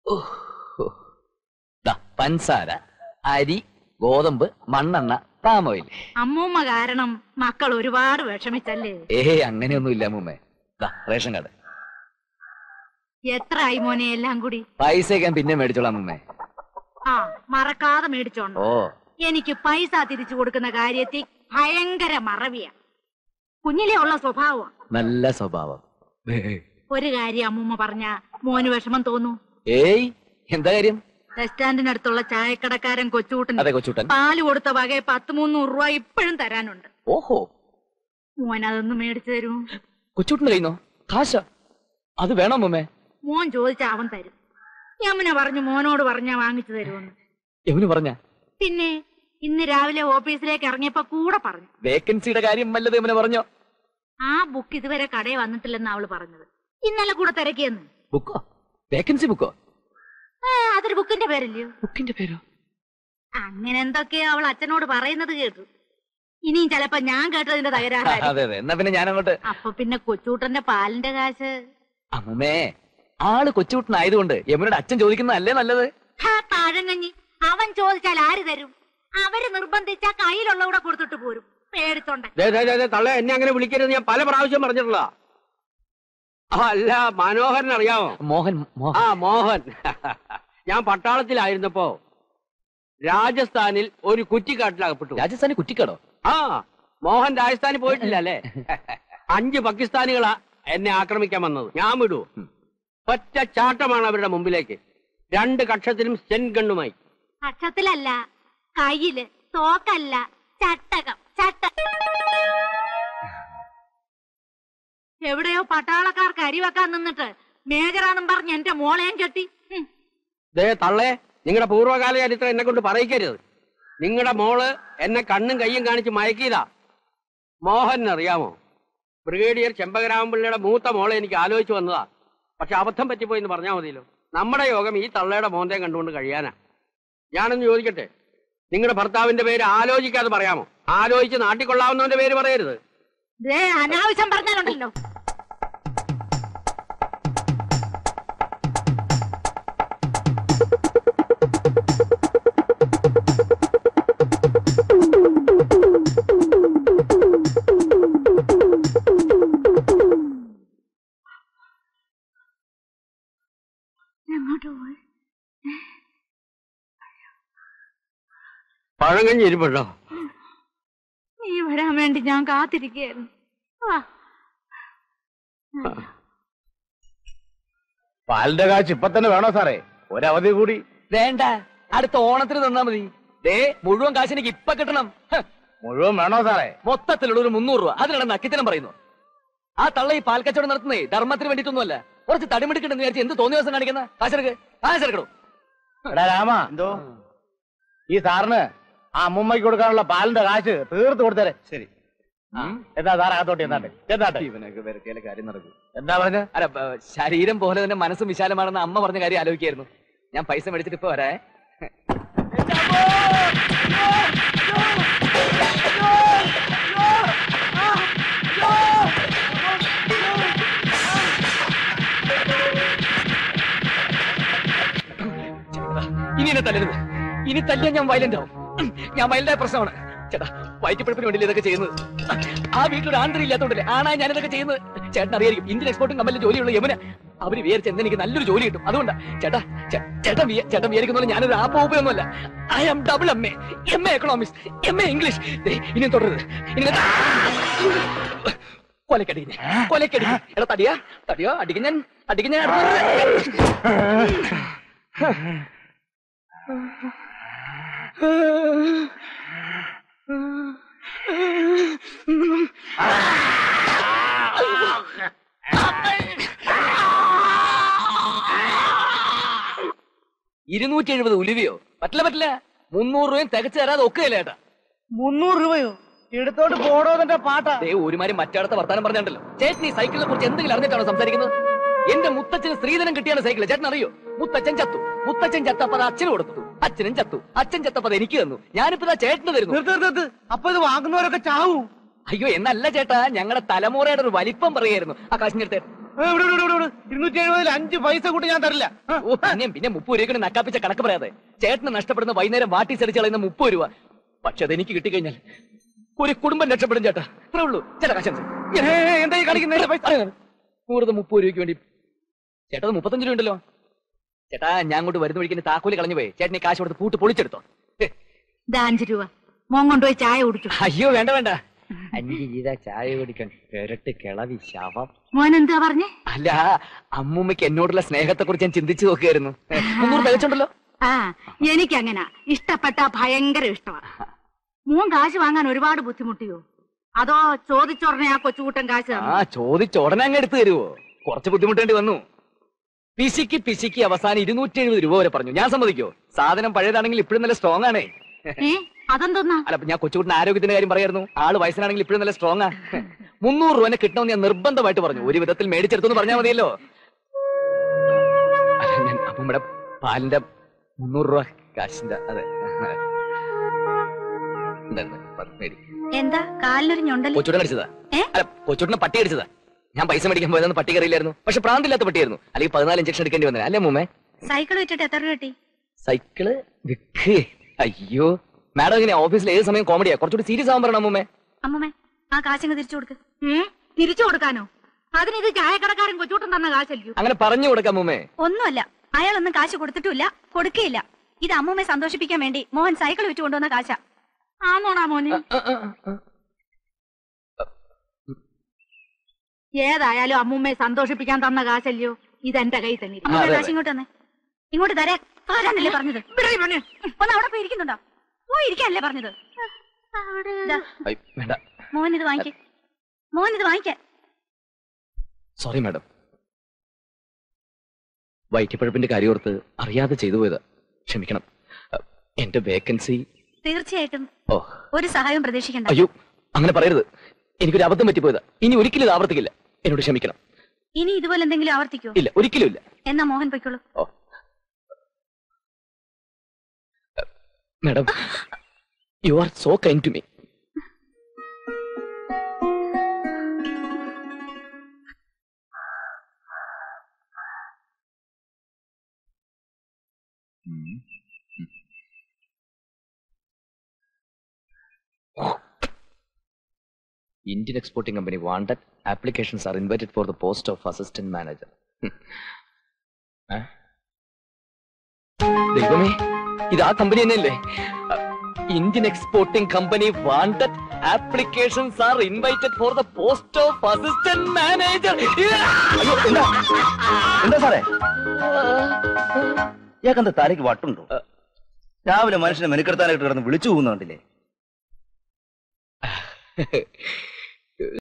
ഓഹ്. ദാ, പഞ്ചസാര അരി ഗോതമ്പ് മണ്ണെണ്ണ പാം ഓയിൽ അമ്മൂമ്മ കാരണം മക്കൾ ഒരുപാട് വിഷമിച്ചല്ലേ ഏ അങ്ങനെയൊന്നും ഇല്ല അമ്മൂമ്മേ ദാ, റേഷൻ കാർഡ് എത്ര ആയി മോനെ എല്ലാം കൂടി പൈസയൊക്കെ ഞാൻ പിന്നെ മേടിച്ചോളാം അമ്മൂമ്മേ ആ മറക്കാതെ മേടിച്ചോണ്ട് ഓ എനിക്ക് പൈസ തിരിച്ചു കൊടുക്കുന്ന കാര്യത്തിൽ ഭയങ്കര മറവിയാ കുഞ്ഞിലെ ഉള്ള സ്വഭാവം നല്ല സ്വഭാവം ഒരു കാര്യം അമ്മൂമ്മ പറഞ്ഞ മോന് വിഷമം തോന്നു ഏയ് എന്താ കാര്യം ബസ് സ്റ്റാൻഡിനടുത്തുള്ള ചായക്കടക്കാരൻ കൊച്ചുകൂട്ടൻ അതെ കൊച്ചുട്ടൻ പാല് കൊടുത്ത വകയെ പത്ത് മുന്നൂറ് രൂപ ഇപ്പോഴും തരാനുണ്ട് ഓഹോ മോൻ അതൊന്ന് മേടിച്ചു തരൂ കൊച്ചുട്ടന് കഴിയുന്നോ കാശ അത് വേണം അമ്മൂമ്മേ മോൻ ചോദിച്ച അവൻ തരും യമുന പറഞ്ഞു മോനോട് പറഞ്ഞാ വാങ്ങിച്ചു തരുമെന്ന് എവന് പറഞ്ഞ പിന്നെ ഇന്ന് രാവിലെ ഓഫീസിലേക്ക് ഇറങ്ങിയപ്പോ കൂടെ പറഞ്ഞു വേക്കൻസിയുടെ കാര്യം വല്ലത് എവനെ പറഞ്ഞോ ആ ബുക്ക് ഇതുവരെ കടയിൽ വന്നിട്ടില്ലെന്ന് അവള് പറഞ്ഞത് ഇന്നലെ കൂടെ തിരക്കിയെന്ന് ബുക്കോ വേക്കൻസി ബുക്കോ ഏ, അതൊരു ബുക്കിന്റെ പേരല്ലയോ ബുക്കിന്റെ പേരോ അങ്ങനെ എന്തൊക്കെയോ അവൾ അച്ഛനോട് പറയുന്നത് കേട്ടു ഇനിയും ചിലപ്പോ ഞാൻ കേട്ടതിന്റെ തകരാറായിരിക്കും അതെ അതെ എന്നാ പിന്നെ ഞാൻ അങ്ങോട്ട് അപ്പൊ പിന്നെ കൊച്ചൂട്ടന്റെ പാലിന്റെ കാശ് അമ്മേ ആള് കൊച്ചുകുട്ടനായതുകൊണ്ട് യമുനയുടെ അച്ഛൻ ചോദിക്കുന്നതല്ലേ നല്ലത് ഹാ, താഴങ്ങഞ്ഞി അവൻ ചോദിച്ചാൽ ആര് തരും അവര് നിർബന്ധിച്ചാ കയ്യിലുള്ള കൂടെ കൊടുത്തിട്ട് പോരും പേടിത്തോണ്ട ദേ, ദേ, ദേ, ദേ, തള്ള എന്നെ അങ്ങനെ വിളിക്കരുത് ഞാൻ പല പ്രാവശ്യം പറഞ്ഞിട്ടുള്ള അല്ല മനോഹരൻ അറിയാമോ മോഹൻ മോഹൻ ആ മോഹൻ ഞാൻ പട്ടാളത്തിലായിരുന്നപ്പോ രാജസ്ഥാനിൽ ഒരു കുറ്റിക്കാട്ടിലകപ്പെട്ടു രാജസ്ഥാനി കുറ്റിക്കാടോ ആ മോഹൻ രാജസ്ഥാനിൽ പോയിട്ടില്ല അല്ലേ അഞ്ച് പാകിസ്ഥാനികളാ എന്നെ ആക്രമിക്കാൻ വന്നത് ഞാൻ വിടൂ ഒറ്റ ചാട്ടമാണ് അവരുടെ മുമ്പിലേക്ക് രണ്ട് കക്ഷത്തിലും സ്റ്റെൻ ഗണ്ണുമായി പക്ഷത്തിലല്ല കയ്യില് തോക്കല്ല ചട്ടകം ചട്ട എവിടെയോ പട്ടാളക്കാർക്ക് അരി വെക്കാൻ നിന്നിട്ട് മേജറാന്നും പറഞ്ഞ് എന്റെ മോളെയും കെട്ടി ഹും. ദേ തള്ളേ നിങ്ങളുടെ പൂർവ്വകാല ചരിത്രം എന്നെ കൊണ്ട് പറയിക്കരുത് നിങ്ങളുടെ മോള് എന്നെ കണ്ണും കയ്യും കാണിച്ച് മയക്കിയതാ മോഹൻ അറിയാമോ ബ്രിഗേഡിയർ ചെമ്പകരാമപിള്ളയുടെ മൂത്ത മോളെ എനിക്ക് ആലോചിച്ച് വന്നതാ പക്ഷെ അബദ്ധം പറ്റിപ്പോയി എന്ന് പറഞ്ഞാൽ മതിയല്ലോ നമ്മുടെ യോഗം ഈ തള്ളയുടെ മോന്തയും കണ്ടുകൊണ്ട് കഴിയാനാ ഞാനൊന്ന് ചോദിക്കട്ടെ നിങ്ങളുടെ ഭർത്താവിന്റെ പേര് ആലോചിക്കാതെ പറയാമോ ആലോചിച്ച് നാട്ടിക്കൊള്ളാവുന്നവന്റെ പേര് പറയരുത് ദേ അനാവശ്യം പറഞ്ഞാലുണ്ടല്ലോ എങ്ങോട്ട് പോയി പഴങ്കഞ്ഞി ഇരിപ്പുണ്ടോ നീ വരാൻ വേണ്ടി ഞാൻ കാത്തിരിക്കുകയായിരുന്നു ആ പാലിന്റെ കാശ് ഇപ്പൊ തന്നെ വേണോ സാറേ ഒരവധി കൂടി വേണ്ട അടുത്ത ഓണത്തിന് തന്നാ മതി ദേ മുഴുവൻ കാശ് എനിക്ക് ഇപ്പൊ കിട്ടണം ഹ്, മുഴുവൻ വേണോ സാറേ മൊത്തത്തിലുള്ള ഒരു മുന്നൂറ് രൂപ അതിനാണ് നക്കിത്തരം പറയുന്നു ആ തള്ള ഈ പാൽ കച്ചവടം നടത്തുന്നേ ധർമ്മത്തിന് വേണ്ടിയിട്ടൊന്നുമല്ല കുറച്ച് തടിമെടുക്കണ്ടെന്ന് വിചാരിച്ച് എന്ത് തോന്നിയ ദിവസം കാണിക്കുന്ന കാശെടുക്ക് കാശെടുക്കണോ എടാ രാമ എന്തോ ഈ സാറിന് ആ അമ്മുമ്മയ്ക്ക് കൊടുക്കാനുള്ള പാലിന്റെ കാശ് തീർത്ത് കൊടുത്തേരെ ശരി എന്താ സാർ അകത്തോട്ട് എന്നാട്ടെ എന്നാട്ടെ ഇവനൊക്കെ വെറുതെ കാര്യം നടക്കും എന്താ പറഞ്ഞ അല്ല ബ- ശരീരം പോലെ തന്നെ മനസ്സും വിശാലമാണെന്ന് അമ്മ പറഞ്ഞ കാര്യം ആലോചിക്കായിരുന്നു ഞാൻ പൈസ മേടിച്ചിട്ട് ഇപ്പൊ വരാേ ഇനി എന്നെ തല്ലരുത് ഇനി തല്ലിയാൽ ഞാൻ വയലന്റ് ആവും ഞാൻ വയലന്റായ പ്രശ്നമാണ് ചേട്ടാ വയറ്റിപ്പഴപ്പിന് വേണ്ടിയില്ല ഇതൊക്കെ ചെയ്യുന്നത് ആ വീട്ടിലൊരു ആന്തരി ഇല്ലാത്തോണ്ടല്ലേ ആണാ ഞാൻ ഇതൊക്കെ ചെയ്യുന്നത് ചേട്ടൻ അറിയായിരിക്കും ഇന്ത്യൻ എക്സ്പോർട്ടും കമ്പനിയിൽ ജോലിയുള്ള യമുന അവര് വിചാരിച്ച എന്ന് എനിക്ക് നല്ലൊരു ജോലി കിട്ടും അതുകൊണ്ടാ ചേട്ടാ ചേ- ചേട്ടൻ വിയ- ചേട്ടൻ വിചാരിക്കുന്ന പോലെ ഞാനൊരു ആപ്പ് ഒന്നുമല്ല I am double M A M A economics M A English ഇനിയും തുടരുത് ഇനി കൊലക്കടി കൊലക്കടി എടാ തടിയാ തടിയോ അടിക്കും ഞാൻ അടിക്കും ഞാൻ ഇരുന്നൂറ്റി എഴുപത് ഉലുവയോ പറ്റില്ല പറ്റില്ല മുന്നൂറ് രൂപയും തികച്ചു തരാതെ ഒക്കുകയല്ല ഏട്ടാ മുന്നൂറ് രൂപയോ എടുത്തോട്ട് പോടോ എന്നെ പാട്ടാ ദേ ഒരുമാതിരി മറ്റടുത്ത വർത്താനം പറഞ്ഞിട്ടുണ്ടല്ലോ ചേട്ടൻ ഈ സൈക്കിളിനെ കുറിച്ച് എന്തെങ്കിലും അറിഞ്ഞിട്ടാണോ സംസാരിക്കുന്നത് എന്റെ മുത്തച്ഛന് സ്ത്രീധനം കിട്ടിയാണ് സൈക്കിൾ ചേട്ടൻ അറിയോ മുത്തച്ഛൻ ചത്തു മുത്തച്ഛൻ ചത്തപ്പത് അച്ഛന് കൊടുത്തു അച്ഛനും ചത്തു അച്ഛൻ ചത്തപ്പത് എനിക്ക് തന്നു ഞാനിപ്പോ ഇതാ ചേട്ടന് തരുന്നു നിർത്ത് നിർത്ത് നിർത്ത്. അപ്പൊ ഇത് വാങ്ങുന്നവരൊക്കെ ചാവും അയ്യോ എന്നല്ല ചേട്ടാ ഞങ്ങളുടെ തലമുറയുടെ ഒരു വലിപ്പം പറയായിരുന്നു ആ കാശിന്റെ അടുത്ത് ഇരുന്നൂറ്റി എഴുപതിൽ അഞ്ച് പൈസ കൂട്ടി ഞാൻ തരില്ല ആ. ഓ പിന്നെ പിന്നെ മുപ്പത് രൂപയ്ക്ക് നക്കാപ്പിച്ച കണക്ക് പറയാതെ ചേട്ടന് നഷ്ടപ്പെടുന്ന വൈകുന്നേരം വാട്ടി സരിച്ച് കളയുന്ന മുപ്പത് രൂപ പക്ഷെ അതെനിക്ക് കിട്ടിക്കഴിഞ്ഞാൽ ഒരു കുടുംബം രക്ഷപ്പെടും ചേട്ടാ അത്രേ ഉള്ളൂ ചേട്ടാ കാശം എന്താ ഈ കാണിക്കുന്നത് പൈസ നൂറ് മുപ്പത് രൂപയ്ക്ക് വേണ്ടി ചേട്ടാ അത് മുപ്പത്തഞ്ച് രൂപ ഉണ്ടല്ലോ ചേട്ടാ ഞാൻ അങ്ങോട്ട് വരുന്ന വഴിക്ക് എന്റെ താക്കോല് കളഞ്ഞു പോയി ചേട്ടനെ കാശ് കൊടുത്ത് പൂട്ട് പൊളിച്ചെടുത്തോ ഹെ, ഇതാ അഞ്ചു രൂപ മോൻ കൊണ്ടുപോയി ചായ കുടിച്ചു അയ്യോ വേണ്ട വേണ്ട അഞ്ച് ചെയ്ത ചായ കുടിക്കാൻ കേരട്ട് കിളവി ശവം മോൻ എന്താ പറഞ്ഞേ അല്ല അമ്മൂമ്മയ്ക്ക് എന്നോടുള്ള സ്നേഹത്തെ കുറിച്ച് ഞാൻ ചിന്തിച്ചു നോക്കിയായിരുന്നു ഹെ, മുന്നൂറ് തികച്ചുണ്ടല്ലോ ആ എനിക്കങ്ങനെ ഇഷ്ടപ്പെട്ട ഭയങ്കര ഇഷ്ടമാ മോൻ കാശ് വാങ്ങാൻ ഒരുപാട് ബുദ്ധിമുട്ടിയോ അതോ ചോദിച്ചോടനെ ആ കൊച്ചുകൂട്ടൻ കാശ് തന്നോ? ആ ചോദിച്ച ഉടനെ അങ്ങ് എടുത്തു തരുവോ കുറച്ച് ബുദ്ധിമുട്ടേണ്ടി വന്നു പിശിക്ക് പിശിക്ക് അവസാനം ഇരുന്നൂറ്റി എഴുപത് രൂപ വരെ പറഞ്ഞു ഞാൻ സമ്മതിക്കോ സാധനം പഴയതാണെങ്കിൽ ഇപ്പോഴും നല്ല സ്ട്രോങ് ആണേ ഏ അതെന്തോന്നാ അല്ല ഞാൻ കൊച്ചുകുട്ടിന്റെ ആരോഗ്യത്തിന്റെ കാര്യം പറയായിരുന്നു ആള് വയസ്സനാണെങ്കിൽ ഇപ്പോഴും നല്ല സ്ട്രോങ് ആ മുന്നൂറ് രൂപനെ കിട്ടണമെന്ന് ഞാൻ നിർബന്ധമായിട്ട് പറഞ്ഞു ഒരു വിധത്തിൽ മേടിച്ചെടുത്തു എന്ന് പറഞ്ഞാൽ മതിയല്ലോ അല്ല ഞാൻ അപ്പൊ നമ്മുടെ പാലിന്റെ മുന്നൂറ് രൂപ കാശിന്റെ അതെ എന്തായിരുന്നു? പ- മേടി. എന്താ കാലിനൊരു ഞൊണ്ടല് കൊച്ചുടൻ അടിച്ചതാ ഏ? അല്ല കൊച്ചുടനെ പട്ടി അടിച്ചതാ ഞാൻ പൈസ മേടിക്കാൻ പോയതെന്ന് പട്ടി കറിയില്ലായിരുന്നു പക്ഷെ പ്രാന്തില്ലാത്ത പട്ടിയായിരുന്നു അല്ലെങ്കിൽ പതിനാല് ഇഞ്ചക്ഷൻ എടുക്കേണ്ടി വന്നത് അല്ലേ മൂമ്മേ സൈക്കിൾ വിറ്റിട്ട് എത്ര രൂപ കിട്ടി സൈക്കിള് വിക്ക് അയ്യോ മാഡം ഇങ്ങനെ ഓഫീസിൽ ഏത് സമയം കോമഡിയാ കുറച്ചുകൂടി സീരിയസ് ആവാൻ പറയണം മൂമ്മേ അമ്മമ്മേ ആ കാശങ്ങ് തിരിച്ചു കൊടുക്ക് ഏ തിരിച്ചു കൊടുക്കാനോ അതിനിത് ചായക്കടക്കാരൻ കൊച്ചുകൂട്ടൻ തന്ന കാശല്ലയോ അങ്ങനെ പറഞ്ഞു കൊടുക്കാം മൂമ്മേ ഒന്നുമല്ല അയാളൊന്നും കാശ് കൊടുത്തിട്ടില്ല കൊടുക്കുകയില്ല ഇത് അമ്മൂമ്മയെ സന്തോഷിപ്പിക്കാൻ വേണ്ടി മോഹൻ സൈക്കിൾ വിറ്റ് കൊണ്ടുവന്ന കാശ ആണോടാ മോനെ ആ, ആ, ആ. ഏതായാലും അമ്മൂമ്മയെ സന്തോഷിപ്പിക്കാൻ തന്ന കാശല്ലയോ ഇതെന്റെ കൈ തന്നെ ആ, അതെ, കാശ് അതെ. ഇങ്ങോട്ട് തന്നെ ഇങ്ങോട്ട് തരാൻ തരാനല്ലേ പറഞ്ഞത് ഒന്ന് അവിടെ പോയി ഇരിക്കുന്നുണ്ടോ പോയി ഇരിക്കാനല്ലേ പറഞ്ഞത് ദാ, ഐ, വേണ്ട മോഹൻ ഇത് വാങ്ങിക്കേ മോഹൻ ഇത് വാങ്ങിക്കാൻ സോറി മാഡം വൈറ്റിപ്പഴപ്പിന്റെ കാര്യോർത്ത് അറിയാതെ ചെയ്തു പോയതാ ക്ഷമിക്കണം അ, എന്റെ വേക്കൻസി തീർച്ചയായിട്ടും ഓ ഒരു സഹായം പ്രതീക്ഷിക്കണ്ട അയ്യോ അങ്ങനെ പറയരുത് എനിക്കൊരു അബദ്ധം പറ്റിപ്പോയതാ ഇനി ഒരിക്കലും ഇത് ആവർത്തിക്കില്ല എന്നോട് ക്ഷമിക്കണം ഇനി ഇതുപോലെ എന്തെങ്കിലും ആവർത്തിക്കോ ഇല്ല ഒരിക്കലും ഇല്ല എന്നാ മോഹൻ പൊയ്ക്കോളൂ oh madam you are so kind to me Indian exporting company wanted applications are invited for the post of assistant manager. ഏ? ദൈവമേ ഇത് ആ കമ്പനി തന്നെയല്ലേ Indian exporting company wanted applications are invited for the post of assistant manager എന്താ സാറേ ഇയാൾക്കെന്താ തലയ്ക്ക് വട്ടുണ്ടോ രാവിലെ മനുഷ്യനെ മെനുക്കെടുത്താനായിട്ട് കിടന്ന് വിളിച്ചു പോകുന്നുണ്ടില്ലേ